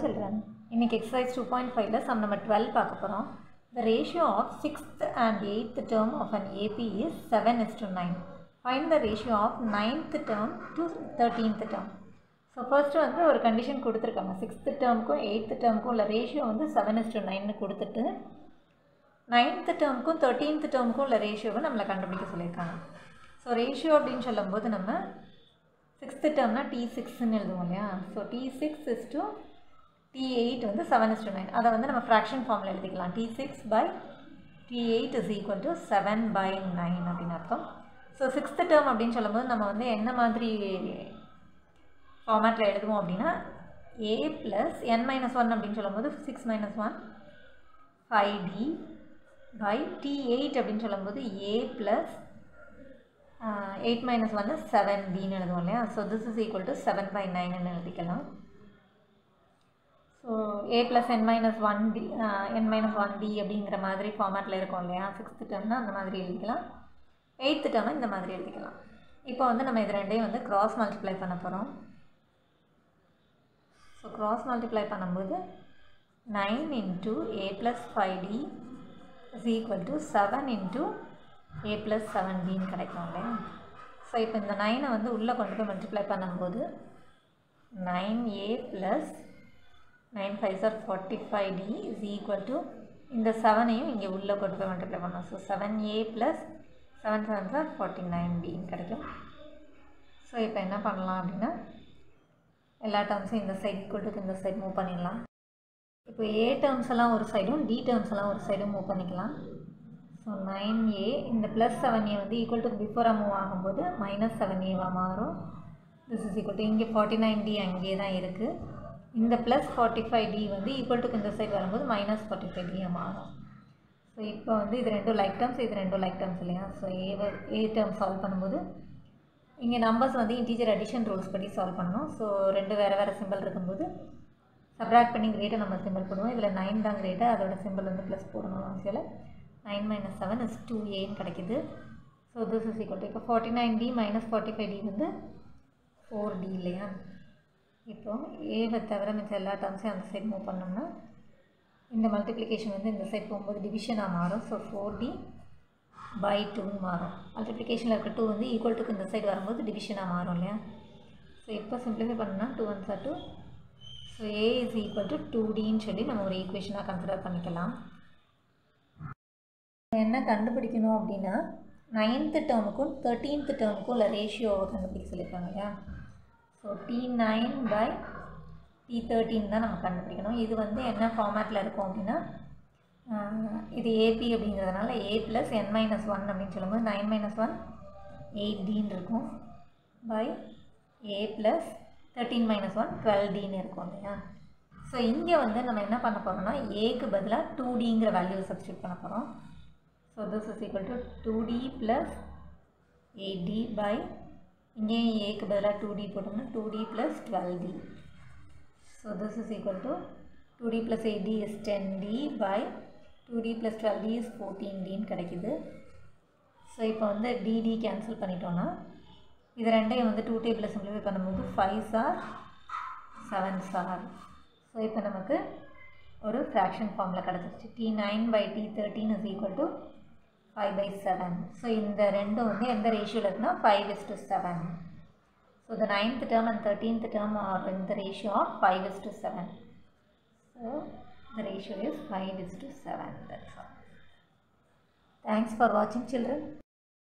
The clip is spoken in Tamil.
children. இன்னைக்கு exercise 2.5ல sum number 12 பார்க்க போகிறோம் The ratio of 6th and 8th term of an AP is 7 is to 9. Find the ratio of 9th term to 13th term. So first வந்து ஒரு கண்டிஷன் கொடுத்துருக்காங்க சிக்ஸ்த்து டேர்முக்கும் எயித்து டேர்முக்கும் உள்ள ரேஷியோ வந்து செவன் இஸ் டு நைன்னு கொடுத்துட்டு நைன்த்து டேர்முக்கும் தேர்ட்டீன்த் டேர்முக்கும் உள்ள ரேஷியோவை நம்மளை கண்டுபிடிக்க சொல்லியிருக்காங்க ஸோ ரேஷியோ அப்படின்னு சொல்லும்போது நம்ம சிக்ஸ்த்து டேர்ம்னா டி சிக்ஸ்ன்னு எழுதுவோம் இல்லையா so T six is to T eight வந்து செவன் இஸ் டு நைன் அதை வந்து நம்ம ஃப்ராக்ஷன் ஃபார்மில் எழுதிக்கலாம் T six by T eight is equal to seven by nine அப்படின்னு அர்த்தம் ஸோ சிக்ஸ்த்து டேர்ம் அப்படின்னு சொல்லும்போது நம்ம வந்து என்ன மாதிரி ஃபார்மேட்டில் எழுதுவோம் அப்படின்னா A plus N minus one அப்படின்னு சொல்லும்போது six minus one five D by T eight அப்படின்னு சொல்லும்போது ஏ ப்ளஸ் எயிட் மைனஸ் ஒன்று செவன் டின்னு எழுதுவோம் இல்லையா so this is equal to seven by நைன்னு எழுதிக்கலாம் so A plus N minus one D N minus one D அப்படிங்கிற மாதிரி ஃபார்மேட்டில் இருக்கும் இல்லையா சிக்ஸ்த்து டேர்ம்னா அந்த மாதிரி எழுதிக்கலாம் எயித்து டேர்மை இந்த மாதிரி எழுதிக்கலாம் இப்போ வந்து நம்ம இது ரெண்டையும் வந்து க்ராஸ் மல்டிப்ளை பண்ண போகிறோம் ஸோ க்ராஸ் மல்டிப்ளை பண்ணும்போது nine into A plus five D is equal to seven into A plus seven டின்னு கிடைக்கும் இல்லையா ஸோ இப்போ இந்த நைனை வந்து உள்ளே கொண்டு போய் மல்டிப்ளை பண்ணும்போது nine A plus nine five are forty five D is equal to இந்த செவனையும் இங்கே உள்ளே கொண்டு போய் மல்டிப்ளை பண்ணோம் so seven A plus seven seven are forty nine டின்னு கிடைக்கும் ஸோ இப்போ என்ன பண்ணலாம் அப்படின்னா எல்லா டேர்ம்ஸும் இந்த சைடு ஈக்குவல் டு இந்த சைடு மூவ் பண்ணிடலாம் இப்போ ஏ டேர்ம்ஸ் எல்லாம் ஒரு சைடும் டி டேர்ம்ஸ் எல்லாம் ஒரு சைடும் மூவ் பண்ணிக்கலாம் ஸோ நைன் ஏ இந்த ப்ளஸ் செவன் ஏ வந்து ஈக்குவல் டு பிஃபோராக மூவ் ஆகும்போது மைனஸ் செவன் ஏவாக மாறும் திஸ் இஸ் ஈக்குவல் டு இங்கே ஃபார்ட்டி நைன் டி அங்கேயே தான் இருக்குது இந்த ப்ளஸ் ஃபார்ட்டி ஃபைவ் டி வந்து ஈக்குவல் டு இந்த சைடு வரும்போது மைனஸ் ஃபார்ட்டி ஃபைவ் டியாக மாறும் ஸோ இப்போ வந்து இது ரெண்டும் லைக் டேர்ம்ஸ் இது ரெண்டும் லைக் டேர்ம்ஸ் இல்லையா so A A term solve பண்ணும்போது இங்கே நம்பர்ஸ் வந்து இன்டீஜர் அடிஷன் ரூல்ஸ் படி சால்வ் பண்ணணும் ஸோ ரெண்டு வேறு வேறு சிம்பிள் இருக்கும்போது சப்ராக்ட் பண்ணி கிரேட்டை நம்ம சிம்பிள் போடுவோம் இதில் நைன் தான் கிரேட்டை அதோட சிம்பிள் வந்து ப்ளஸ் போடணும் அவசியம் nine minus seven is two ஏன்னு கிடைக்குது so this is equal to இப்போ forty nine D minus forty five D வந்து ஃபோர் டி இல்லையா இப்போ ஏவை தவிர மிச்சம் எல்லா டேர்ம்ஸையும் அந்த சைடு மூவ் பண்ணோம்னா இந்த மல்டிப்ளிகேஷன் வந்து இந்த சைடு போகும்போது டிவிஷனாக மாறும் ஸோ ஃபோர் டி பை டூன்னு மாறும் மல்டிப்ளிகேஷனில் இருக்க டூ வந்து ஈக்குவல் டுக்கு இந்த சைடு வரும்போது டிவிஷனாக மாறும் இல்லையா ஸோ இப்போ சிம்பிளிஃபை பண்ணோம்னா two one are two so A is equal to two டின்னு சொல்லி நம்ம ஒரு ஈக்குவேஷனாக கன்சிடர் பண்ணிக்கலாம் என்ன கண்டுபிடிக்கணும் அப்படின்னா நைன்த்து டேர்முக்கும் தேர்ட்டீன்த் டேர்முக்கும் உள்ள ரேஷியோவை கண்டுபிடிக்க சொல்லியிருக்காங்க இல்லையா so T nine by T thirteen தான் நம்ம கண்டுபிடிக்கணும் இது வந்து என்ன ஃபார்மேட்டில் இருக்கும் அப்படின்னா இது ஏபி அப்படிங்கிறதுனால A plus N minus one அப்படின்னு சொல்லும்போது நைன் மைனஸ் ஒன் எயிட் டின்னு இருக்கும் by A plus thirteen minus one twelve டின்னு இருக்கும் இல்லையா ஸோ இங்கே வந்து நம்ம என்ன பண்ண போகிறோம்னா ஏக்கு பதிலாக டூ டிங்கிற வேல்யூவை சப்ஸ்டியூட் பண்ண போகிறோம் so this is equal to two D plus eight D by இங்கேயும் ஏக்கு பதிலாக டூ டி போட்டோம்னா two D plus twelve D so this is equal to two D plus eight D is ten D by two D plus twelve D is fourteen டின்னு கிடைக்குது ஸோ இப்போ வந்து டிடி கேன்சல் பண்ணிட்டோன்னா இது ரெண்டையும் வந்து டூ டேபிளில் சிம்பிளிஃபை பண்ணும்போது five sir seven sir so இப்போ நமக்கு ஒரு ஃப்ராக்ஷன் ஃபார்மில் கிடச்சிருச்சு T nine by T thirteen is equal to five by seven so இந்த ரெண்டும் வந்து எந்த ரேஷியோவில் இருக்குன்னா five is to seven so the ninth term and thirteenth term are in the ratio of five is to seven so the ratio is five is to seven that's all thanks for வாட்சிங் சில்ட்ரன்